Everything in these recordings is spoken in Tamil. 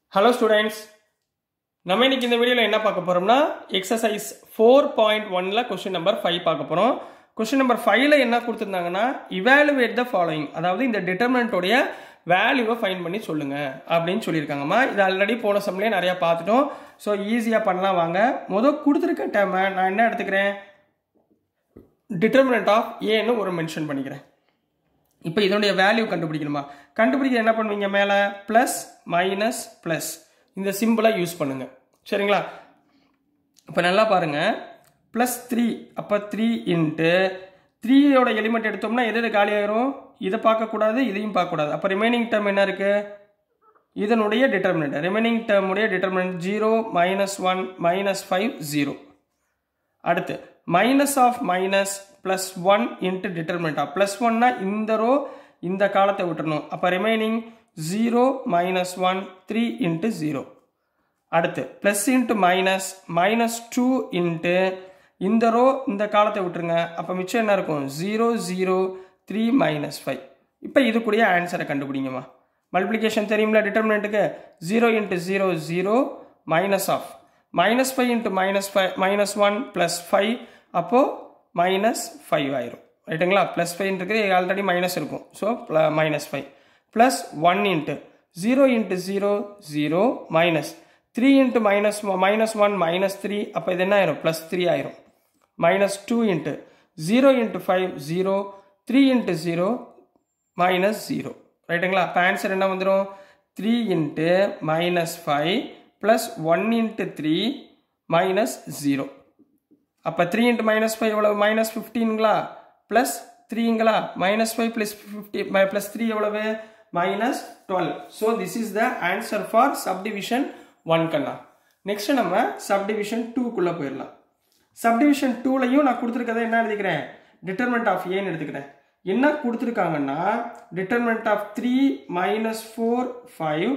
ஹலோ ஸ்டூடெண்ட்ஸ் நம்ம இன்னைக்கு இந்த வீடியோவில் என்ன பார்க்க போகிறோம்னா எக்ஸசைஸ் ஃபோர் பாயிண்ட் ஒனில் கொஸ்டின் நம்பர் ஃபைவ் பார்க்க போகிறோம் கொஸ்டின் நம்பர் ஃபைவ்ல என்ன கொடுத்துருந்தாங்கன்னா இவாலுவேட் த ஃபாலோயிங் அதாவது இந்த டிட்டர்மினண்ட்டோடைய வேல்யூவை ஃபைன் பண்ணி சொல்லுங்க அப்படின்னு சொல்லியிருக்காங்கம்மா இது ஆல்ரெடி போன சம்லேயே நிறையா பார்த்துட்டோம் ஸோ ஈஸியாக பண்ணலாம் வாங்க முதல் கொடுத்துருக்க டேமை நான் என்ன எடுத்துக்கிறேன் டிட்டர்மினண்ட் ஆஃப் ஏன்னு ஒரு மென்ஷன் பண்ணிக்கிறேன் இப்போ இதனுடைய வேல்யூ கண்டுபிடிக்கணுமா கண்டுபிடிக்க என்ன பண்ணுவீங்க மேலே ப்ளஸ் மைனஸ் ப்ளஸ் இந்த சிம்பிளை யூஸ் பண்ணுங்க சரிங்களா இப்போ நல்லா பாருங்க ப்ளஸ் த்ரீ அப்போ த்ரீ இன்ட்டு த்ரீயோட எலிமெண்ட் எடுத்தோம்னா எது எது காலியாயிரும் இதை பார்க்கக்கூடாது இதையும் பார்க்கக்கூடாது அப்போ ரிமைனிங் டேர்ம் என்ன இருக்குது இதனுடைய டிட்டர்மினண்ட் ரிமைனிங் டேர்முடைய determinant zero minus one minus five zero அடுத்து minus of minus plus one into டிட்டர்மினண்டா ப்ளஸ் ஒன்னா இந்த ரோ இந்த காலத்தை விட்டுறணும் அப்போ remaining zero minus one three into zero அடுத்து plus into minus minus two into இந்த ரோ இந்த காலத்தை விட்டுருங்க அப்போ மிச்சம் என்ன இருக்கும் zero zero three minus five இப்போ இதுக்குரிய ஆன்சரை கண்டுபிடிங்கம்மா மல்டிப்ளிகேஷன் தெரியுங்களா டிட்டர்மினண்ட்டுக்கு zero into zero zero minus of minus five into minus five minus one plus five அப்போது மைனஸ் ஃபைவ் ஆயிரும் ரைட்டுங்களா ப்ளஸ் ஃபைவ்ன்றது ஆல்ரெடி மைனஸ் இருக்கும் so minus five plus one into zero into zero zero minus three into minus minus one minus three அப்போ இது என்ன ஆயிரும் ப்ளஸ் த்ரீ ஆயிரும் minus two into zero into five zero three into zero minus zero ரைட்டுங்களா அப்போ ஆன்சர் என்ன வந்துடும் three into minus five plus one into three minus zero அப்போ த்ரீ இன்ட்டு மைனஸ் ஃபைவ் எவ்வளவு மைனஸ் ஃபிஃப்டீனுங்களா ப்ளஸ் த்ரீங்களா minus five plus fifty plus three எவ்வளவு minus twelve so this is the answer for subdivision one கண்ணா நெக்ஸ்ட் நம்ம சப்டிவிஷன் டூக்குள்ளே போயிடலாம் சப்டிவிஷன் டூலையும் நான் கொடுத்துருக்கதை என்ன எழுதிக்கிறேன் டிட்டர்மெண்ட் ஆஃப் ஏன்னு எடுத்துக்கிறேன் என்ன கொடுத்துருக்காங்கன்னா determinant of three minus four five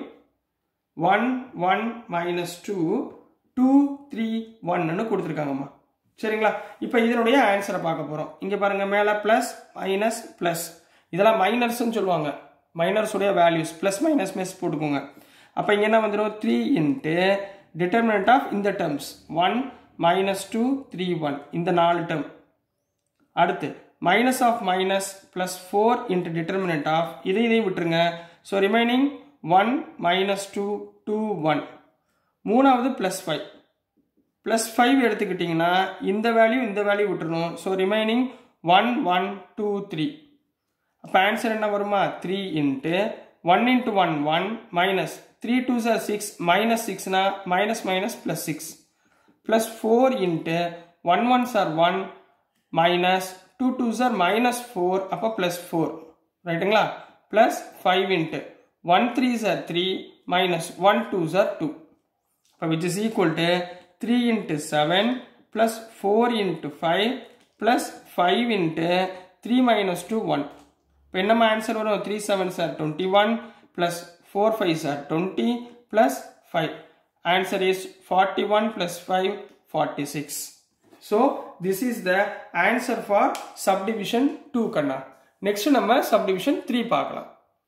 one one minus two two three ஒன்னு கொடுத்துருக்காங்கம்மா சரிங்களா இப்போ இதனுடைய ஆன்சரை பார்க்க போகிறோம் இங்கே பாருங்கள் மேலே ப்ளஸ் மைனஸ் ப்ளஸ் இதெல்லாம் மைனர்ஸ்ன்னு சொல்லுவாங்க மைனர்ஸுடைய வேல்யூஸ் ப்ளஸ் மைனஸ் மெஸ் போட்டுக்கோங்க அப்போ இங்கே என்ன வந்துடும் த்ரீ இன்ட்டு டிட்டர்மினண்ட் ஆஃப் இந்த terms one minus two three one இந்த நாலு டேர்ம் அடுத்து minus of minus plus four into determinant of இதை இதை விட்டுருங்க so remaining one minus two two one மூணாவது ப்ளஸ் ஃபைவ் ப்ளஸ் ஃபைவ் எடுத்துக்கிட்டிங்கன்னா இந்த வேல்யூ இந்த வேல்யூ விட்டுருணும் so remaining one one two three அப்போ ஆன்சர் என்ன வருமா three into one into one one minus three two சார் சிக்ஸ் மைனஸ் சிக்ஸ்னா minus minus plus six plus four into one one சார் ஒன் மைனஸ் டூ டூ சார் மைனஸ் ஃபோர் அப்போ ப்ளஸ் ஃபோர் ரைட்டுங்களா plus five into one three சார் த்ரீ மைனஸ் ஒன் டூ சார் டூ இப்போ which is equal to three into seven plus four into five plus five into three minus two one இப்போ என்னம்மா ஆன்சர் வரும் three seven sir twenty one plus four five சார் twenty plus five answer is forty one plus five forty six so this is the answer for subdivision two கண்ணா நெக்ஸ்ட் நம்ம சப்டிவிஷன் த்ரீ பார்க்கலாம்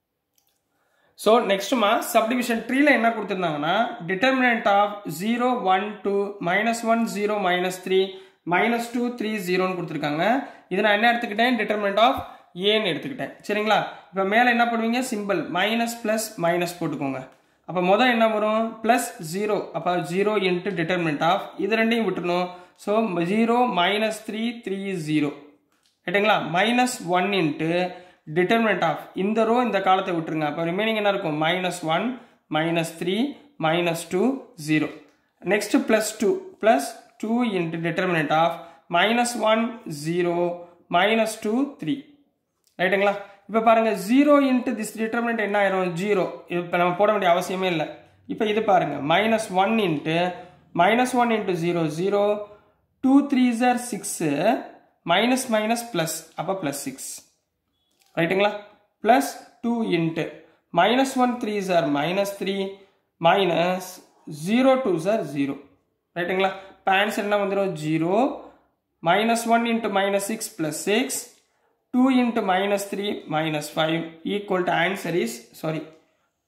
ஸோ நெக்ஸ்ட்டுமா சப்டிவிஷன் த்ரீல என்ன கொடுத்துருந்தாங்கன்னா determinant of zero one two minus one zero minus three minus two three ஜீரோன்னு கொடுத்துருக்காங்க இதை நான் என்ன எடுத்துக்கிட்டேன் டிட்டர்மினன்ட் ஆஃப் ஏன்னு எடுத்துக்கிட்டேன் சரிங்களா இப்போ மேலே என்ன பண்ணுவீங்க சிம்பிள் மைனஸ் ப்ளஸ் மைனஸ் போட்டுக்கோங்க அப்போ மொதல் என்ன வரும் ப்ளஸ் ஜீரோ அப்போ ஜீரோ இன்ட்டு டிட்டர்மினன்ட் ஆஃப் இது ரெண்டையும் விட்டுணும் so zero minus three three zero ரைட்டுங்களா minus one into determinant of இந்த ரோ இந்த காலத்தை விட்டுருங்க அப்போ ரிமைனிங் என்ன இருக்கும் minus one minus three minus two zero next plus two plus two into determinant of minus one zero minus two three ரைட்டுங்களா இப்போ பாருங்கள் ஜீரோ இன்ட்டு திஸ் டிட்டர்மினன்ட் என்ன ஆயிரும் ஜீரோ இப்போ நம்ம போட வேண்டிய அவசியமே இல்லை இப்போ இது பாருங்கள் minus one into minus one into zero zero two three ஜார் சிக்ஸு மைனஸ் மைனஸ் ப்ளஸ் அப்போ ப்ளஸ் சிக்ஸ் ரைட்டுங்களா plus two into minus one three சார் minus three minus zero two சார் ஜீரோ ரைட்டுங்களா இப்போ ஆன்சர் என்ன வந்துடும் zero minus one into minus six plus six two into minus three minus five equal to answer is sorry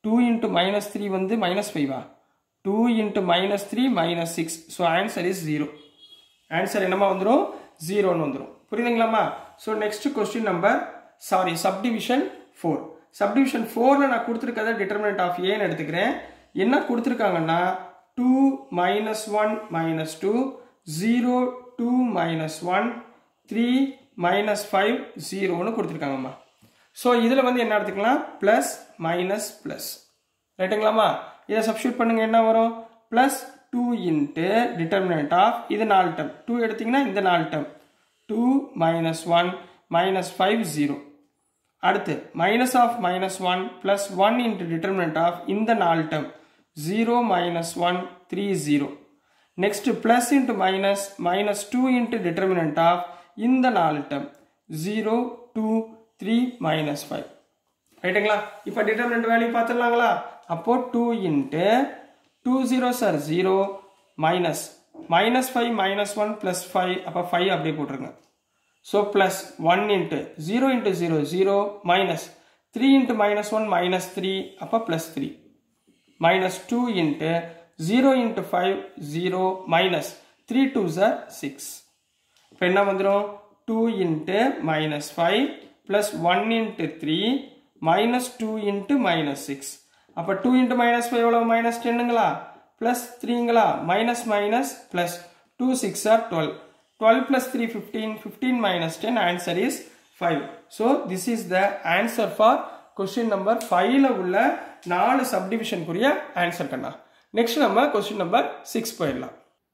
two into minus three வந்து மைனஸ் ஃபைவா two into minus three minus six so answer is zero answer என்னமா வந்துடும் ஜீரோன்னு வந்துடும் புரியுதுங்களாம்மா so next question number sorry subdivision four subdivision ஃபோரில் நான் கொடுத்துருக்கத டிட்டர்மினன்ட் ஆஃப் ஏன்னு எடுத்துக்கிறேன் என்ன கொடுத்துருக்காங்கன்னா two minus one minus two zero two minus one three minus five ஜீரோன்னு கொடுத்துருக்காங்கம்மா ஸோ இதில் வந்து என்ன எடுத்துக்கலாம் ப்ளஸ் மைனஸ் ப்ளஸ் ரைட்டுங்களாம்மா இதை சப்ஸ்டியூட் பண்ணுங்க என்ன வரும் plus two into determinant of இது நாலு டம் டூ எடுத்தீங்கன்னா இந்த நாலு term two minus one minus five zero அடுத்து minus of minus one plus one into determinant of இந்த நாலு term zero minus one three zero next plus into minus minus two into determinant of இந்த நாலு term zero two three minus five ரைட்டுங்களா இப்போ டிட்டர்மினன்ட் வேல்யூ பார்த்துடலாங்களா அப்போ டூ இன்ட்டு டூ ஜீரோ சார் zero minus minus five minus one plus five அப்போ ஃபைவ் அப்படியே போட்டுருங்க so plus one into zero into zero zero minus three into minus one minus three அப்போ plus three minus two into zero into five zero minus three two சார் சிக்ஸ் இப்போ என்ன வந்துடும் two into minus five plus one into three minus two into minus six அப்போ டூ இன்ட்டு மைனஸ் ஃபைவ் எவ்வளோ மைனஸ் டென்னுங்களா ப்ளஸ் த்ரீங்களா minus minus plus two six are twelve twelve plus three fifteen fifteen minus ten answer is five so this is the answer for question number ஃபைவ்ல உள்ள நாலு சப்டிவிஷனுக்குரிய ஆன்சர் கண்ணா நெக்ஸ்ட் நம்ம கொஸ்டின் நம்பர் சிக்ஸ் போயிடலாம்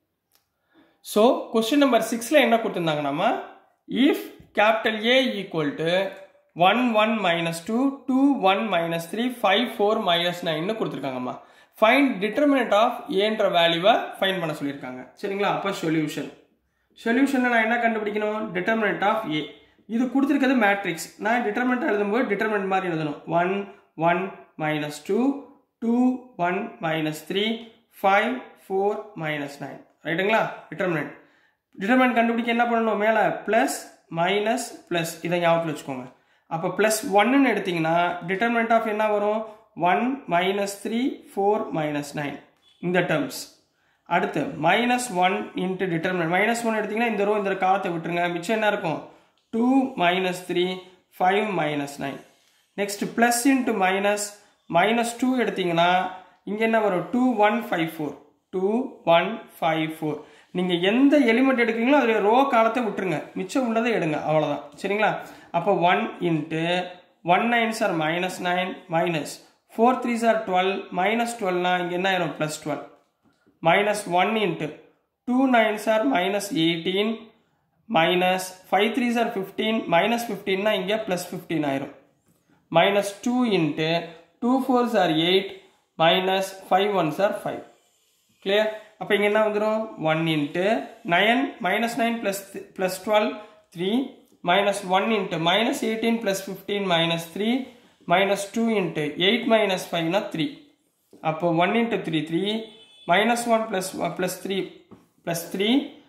ஸோ கொஸ்டின் நம்பர் சிக்ஸில் என்ன கொடுத்துருந்தாங்கன்னா if capital A equal to one one minus two two one minus three five four minus நைன்னு கொடுத்துருக்காங்கம்மா ஃபைன் டிட்டர்மினட் ஆஃப் ஏன்ற வேல்யூவை ஃபைன் பண்ண சொல்லியிருக்காங்க சரிங்களா அப்போ சொல்யூஷன் சொல்யூஷனில் நான் என்ன கண்டுபிடிக்கணும் டிட்டர்மினட் ஆஃப் ஏ இது கொடுத்துருக்கிறது மேட்ரிக்ஸ் நான் டிட்டர்மினட் எழுதும்போது டிட்டர்மினட் மாதிரி எழுதணும் one one minus two two one minus three five four minus nine ரைட்டுங்களா டிட்டர்மினட் டிட்டர்மினட் கண்டுபிடிக்க என்ன பண்ணணும் மேலே ப்ளஸ் மைனஸ் ப்ளஸ் இதை ஞாபகத்தில் வச்சுக்கோங்க அப்போ ப்ளஸ் ஒன்னு எடுத்தீங்கன்னா டிட்டர்மினட் ஆஃப் என்ன வரும் one minus three four minus nine இந்த டேர்ம்ஸ் அடுத்து minus one into determinant minus one எடுத்தீங்கன்னா இந்த ரோ இந்த காலத்தை விட்டுருங்க மிச்சம் என்ன இருக்கும் two minus three five minus nine next plus into minus minus two எடுத்தீங்கன்னா இங்கே என்ன வரும் two one five four two one five four நீங்கள் எந்த எலிமெண்ட் எடுக்கிறீங்களோ அதில் ரோ காலத்தை விட்டுருங்க மிச்சம் உள்ளதை எடுங்க அவ்வளோதான் சரிங்களா அப்போ ஒன் இன்ட்டு ஒன் நைன் சார் minus nine minus four three சார் டுவெல் மைனஸ் டுவெல்னா இங்கே என்ன ஆயிரும் plus twelve minus one into two nine சார் minus eighteen minus five three சார் ஃபிஃப்டீன் மைனஸ் ஃபிஃப்டீன்னா இங்கே ப்ளஸ் ஃபிஃப்டீன் ஆயிரும் minus two into two four சார் எயிட் மைனஸ் ஃபைவ் ஒன் சார் ஃபைவ் கிளியர் அப்போ இங்கே என்ன வந்துடும் one into nine minus nine plus plus twelve three minus one into minus eighteen plus fifteen minus three minus two into eight minus ஃபைவ்னா த்ரீ அப்போ one into three three minus one plus plus three plus three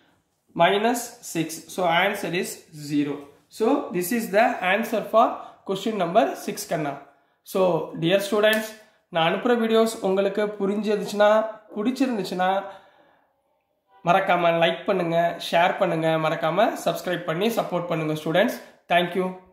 minus six so answer is zero so this is the answer for question number six கண்ணா ஸோ டியர் ஸ்டூடெண்ட்ஸ் நான் அனுப்புகிற வீடியோஸ் உங்களுக்கு புரிஞ்சிருந்துச்சுன்னா பிடிச்சிருந்துச்சுன்னா மறக்காமல் லைக் பண்ணுங்கள் ஷேர் பண்ணுங்கள் மறக்காமல் சப்ஸ்கிரைப் பண்ணி சப்போர்ட் பண்ணுங்கள் ஸ்டூடெண்ட்ஸ் தேங்க்யூ